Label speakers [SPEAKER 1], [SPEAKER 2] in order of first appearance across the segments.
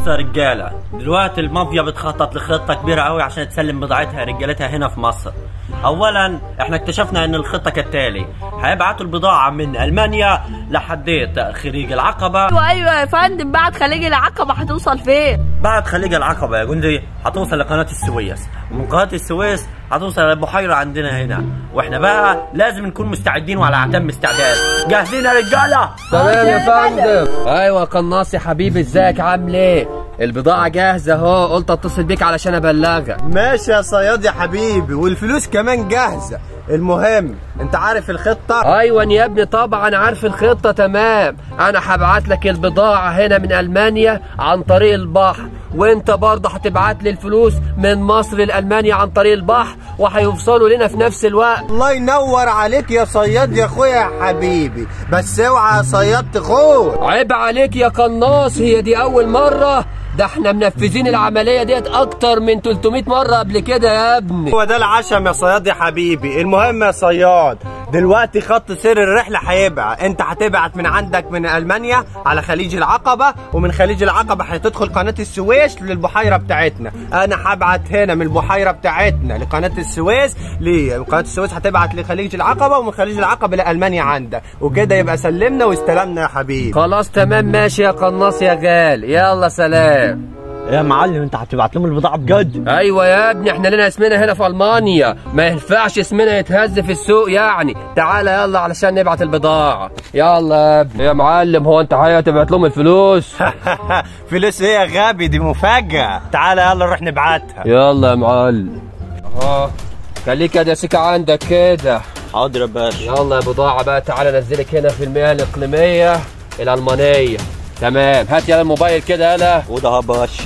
[SPEAKER 1] يا رجالة دلوقتي المافيا بتخطط لخطة كبيرة قوي عشان تسلم بضاعتها رجالتها هنا في مصر اولا احنا اكتشفنا ان الخطة كالتالي هيبعتوا البضاعة من المانيا لحديت خليج العقبة
[SPEAKER 2] ايوه ايوه يا فندم بعد خليج العقبه هتوصل فين؟
[SPEAKER 1] بعد خليج العقبة يا جندي هتوصل لقناة السويس ومن قناة السويس هتوصل للبحيرة عندنا هنا واحنا بقى لازم نكون مستعدين وعلى اعتم استعداد جاهزين يا رجالة
[SPEAKER 3] تمام يا فندم ايوه قناص يا حبيبي ازيك عامل ايه البضاعة جاهزة اهو قلت اتصل بيك علشان ابلغك
[SPEAKER 4] ماشي يا صياد يا حبيبي والفلوس كمان جاهزة المهم انت عارف الخطة
[SPEAKER 3] ايوه يا ابني طبعا عارف الخطة تمام انا هبعت لك البضاعة هنا من المانيا عن طريق البحر وانت برضه هتبعت لي الفلوس من مصر لالمانيا عن طريق البحر وهيوصلوا لنا في نفس الوقت
[SPEAKER 4] الله ينور عليك يا صياد يا اخويا يا حبيبي بس اوعى يا صياد تخون
[SPEAKER 3] عيب عليك يا قناص هي دي اول مرة ده احنا منفذين العملية ديت اكتر من 300 مرة قبل كده يا ابني
[SPEAKER 4] هو ده العشم يا صياد يا حبيبي المهم يا صياد دلوقتي خط سير الرحلة هيبقى انت هتبعت من عندك من المانيا على خليج العقبة ومن خليج العقبة هتدخل قناة السويس للبحيرة بتاعتنا انا هبعت هنا من البحيرة بتاعتنا لقناة السويس لقناة السويس هتبعت لخليج العقبة ومن خليج العقبة لألمانيا عندك وكده يبقى سلمنا واستلمنا يا حبيبي
[SPEAKER 3] خلاص تمام ماشي يا قناص يا غال يلا سلام
[SPEAKER 1] يا معلم انت هتبعت لهم البضاعة بجد
[SPEAKER 3] ايوه يا ابني احنا لنا اسمنا هنا في المانيا ما ينفعش اسمنا يتهز في السوق يعني تعالى يلا علشان نبعت البضاعه يلا يا ابني يا معلم هو انت هتبعت لهم الفلوس
[SPEAKER 4] فلوس ايه يا غبي دي مفاجأة تعالى يلا نروح نبعتها
[SPEAKER 3] يلا يا معلم اهو خليك يا سيكا عندك كده
[SPEAKER 1] حاضر يا باشا
[SPEAKER 3] يلا يا بضاعه بقى تعالى نزلك هنا في المياه الاقليميه الالمانيه تمام هات يلا الموبايل كده يلا
[SPEAKER 1] وده يا باشا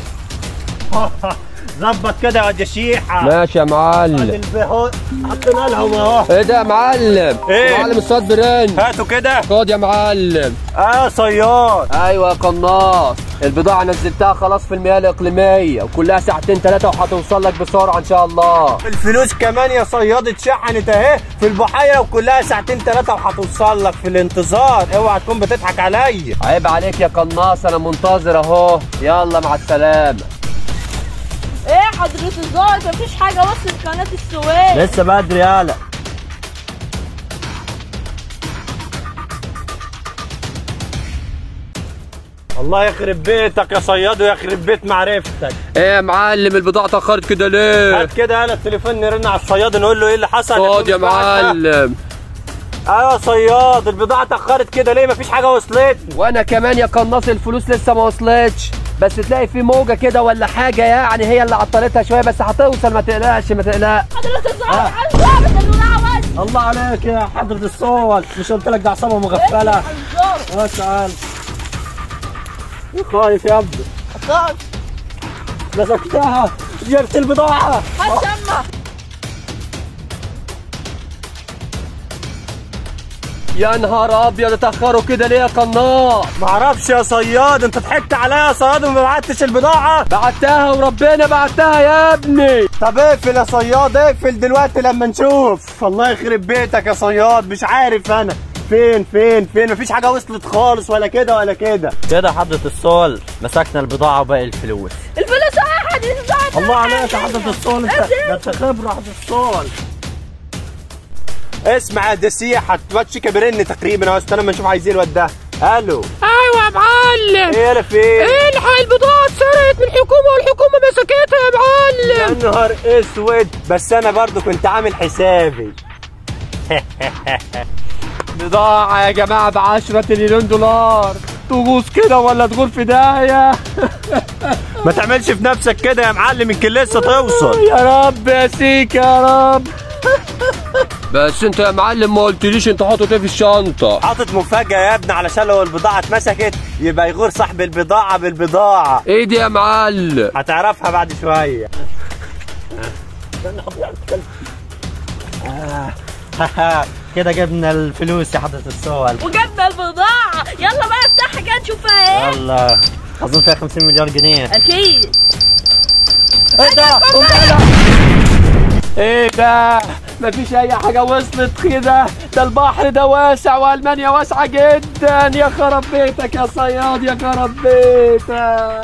[SPEAKER 4] ظبط كده يا جشيحة
[SPEAKER 3] ماشي يا معلم
[SPEAKER 4] البهو حطينا لهم اهو
[SPEAKER 3] ايه ده يا معلم
[SPEAKER 4] إيه؟
[SPEAKER 3] معلم الصوت برن
[SPEAKER 4] هاتوا كده
[SPEAKER 3] خد يا معلم
[SPEAKER 4] اه صياد
[SPEAKER 3] ايوه يا قناص البضاعة نزلتها خلاص في المياه الإقليمية وكلها ساعتين ثلاثة وهتوصل لك بسرعة إن شاء الله
[SPEAKER 4] الفلوس كمان يا صياد اتشحنت اهي في البحيرة وكلها ساعتين ثلاثة وهتوصل لك في الانتظار اوعى تكون بتضحك عليا
[SPEAKER 3] عيب عليك يا قناص أنا منتظر أهو يلا مع السلامة
[SPEAKER 2] ايه حضرة الظابط مفيش حاجه وصلت قناه السويس
[SPEAKER 1] لسه بدري يالا
[SPEAKER 4] الله يخرب بيتك يا صياد ويخرب بيت معرفتك
[SPEAKER 3] إيه يا معلم البضاعة اتأخرت كده ليه؟
[SPEAKER 4] هات كده انا التليفون نرن على الصياد نقول له ايه اللي حصل
[SPEAKER 3] خد يا معلم
[SPEAKER 4] اه يا صياد البضاعة اتأخرت كده ليه مفيش حاجة وصلت
[SPEAKER 3] وأنا كمان يا قناص الفلوس لسه ما وصلتش بس تلاقي في موجة كده ولا حاجة يعني هي اللي عطلتها شوية بس هتوصل ما تقلقش ما تقلقش
[SPEAKER 2] حضرة الظابط الظابط البضاعه وصلت
[SPEAKER 1] الله عليك يا حضرة الصوت مش قلت لك ده عصابة مغفلة
[SPEAKER 2] الظابط
[SPEAKER 1] ما تعال خايف يا ابني
[SPEAKER 2] الظابط
[SPEAKER 1] مسكتها جبت البضاعة
[SPEAKER 2] هتسمع
[SPEAKER 3] يا نهار أبيض اتأخروا كده ليه يا قناص؟
[SPEAKER 4] معرفش يا صياد انت ضحكت عليا يا صياد وما بعتش البضاعة
[SPEAKER 3] بعتها وربنا بعتها يا ابني
[SPEAKER 4] طب اقفل يا صياد اقفل دلوقتي لما نشوف الله يخرب بيتك يا صياد مش عارف انا فين فين فين مفيش حاجة وصلت خالص ولا كده ولا كده
[SPEAKER 1] كده حضرة الصول مسكنا البضاعة وباقي الفلوس
[SPEAKER 2] الفلوس واحد الظابط
[SPEAKER 1] الله عليك يا حضرة الصول انت ده انت خبرة حضرة الصول
[SPEAKER 4] اسمع يا دسيحة تواتشي كبرني تقريبا اهو استنى ما نشوف عايزين الواد ده الو
[SPEAKER 3] ايوه يا معلم
[SPEAKER 4] ايه يا فين
[SPEAKER 3] الحق البضاعة اتسرقت من الحكومة والحكومة مسكتها يا معلم
[SPEAKER 4] يا نهار اسود بس انا برضو كنت عامل حسابي
[SPEAKER 3] بضاعة يا جماعة ب 10 تريليون دولار تغوص كده ولا تغور في داهية
[SPEAKER 4] ما تعملش في نفسك كده يا معلم يمكن لسه توصل
[SPEAKER 3] يا رب يا سيك يا رب بس انت يا معلم ما قلتليش انت حاطط ايه في الشنطة
[SPEAKER 4] حاطط مفاجأة يا ابني علشان لو البضاعة اتمسكت يبقى يغور صاحب البضاعة بالبضاعة
[SPEAKER 3] ايه دي يا معلم
[SPEAKER 4] هتعرفها بعد شوية
[SPEAKER 1] كده جبنا الفلوس يا حضرة الصول
[SPEAKER 2] وجبنا البضاعه يلا بقى افتحها كده نشوفها ايه
[SPEAKER 1] يلا اظن فيها 50 مليار جنيه
[SPEAKER 2] اكيد
[SPEAKER 1] ايه ده
[SPEAKER 3] ايه ده مفيش اي حاجة وصلت كده ده البحر ده واسع والمانيا واسعة جدا يا خرب بيتك يا صياد يا خرب بيتك